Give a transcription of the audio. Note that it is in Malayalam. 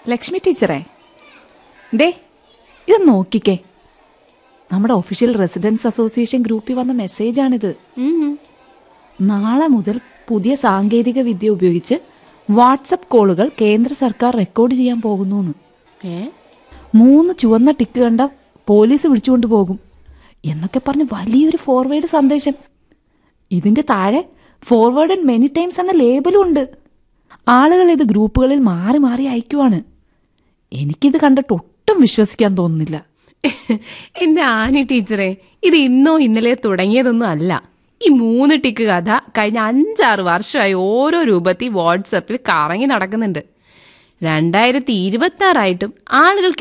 ലക്ഷ്മി ടീച്ചറേ ദേ ഇത് നോക്കിക്കേ നമ്മുടെ ഒഫീഷ്യൽ റെസിഡൻസ് അസോസിയേഷൻ ഗ്രൂപ്പിൽ വന്ന മെസ്സേജാണിത് നാളെ മുതൽ പുതിയ സാങ്കേതിക വിദ്യ ഉപയോഗിച്ച് വാട്സപ്പ് കോളുകൾ കേന്ദ്ര സർക്കാർ റെക്കോർഡ് ചെയ്യാൻ പോകുന്നു ഏ മൂന്ന് ചുവന്ന ടിക്ക് കണ്ട പോലീസ് വിളിച്ചുകൊണ്ട് പോകും എന്നൊക്കെ പറഞ്ഞ് വലിയൊരു ഫോർവേഡ് സന്ദേശം ഇതിന്റെ താഴെ ഫോർവേഡ് മെനി ടൈംസ് എന്ന ലേബലും ഉണ്ട് ആളുകൾ ഇത് ഗ്രൂപ്പുകളിൽ മാറി മാറി അയക്കുവാണ് എനിക്കിത് കണ്ടിട്ട് ഒട്ടും വിശ്വസിക്കാൻ തോന്നുന്നില്ല എന്റെ ആനി ടീച്ചറെ ഇത് ഇന്നോ ഇന്നലെ തുടങ്ങിയതൊന്നും അല്ല ഈ മൂന്ന് ടിക്ക് കഥ കഴിഞ്ഞ അഞ്ചാറ് വർഷമായി ഓരോ രൂപത്തിൽ വാട്സപ്പിൽ കറങ്ങി നടക്കുന്നുണ്ട് രണ്ടായിരത്തി ഇരുപത്തി ആറായിട്ടും ആളുകൾക്ക്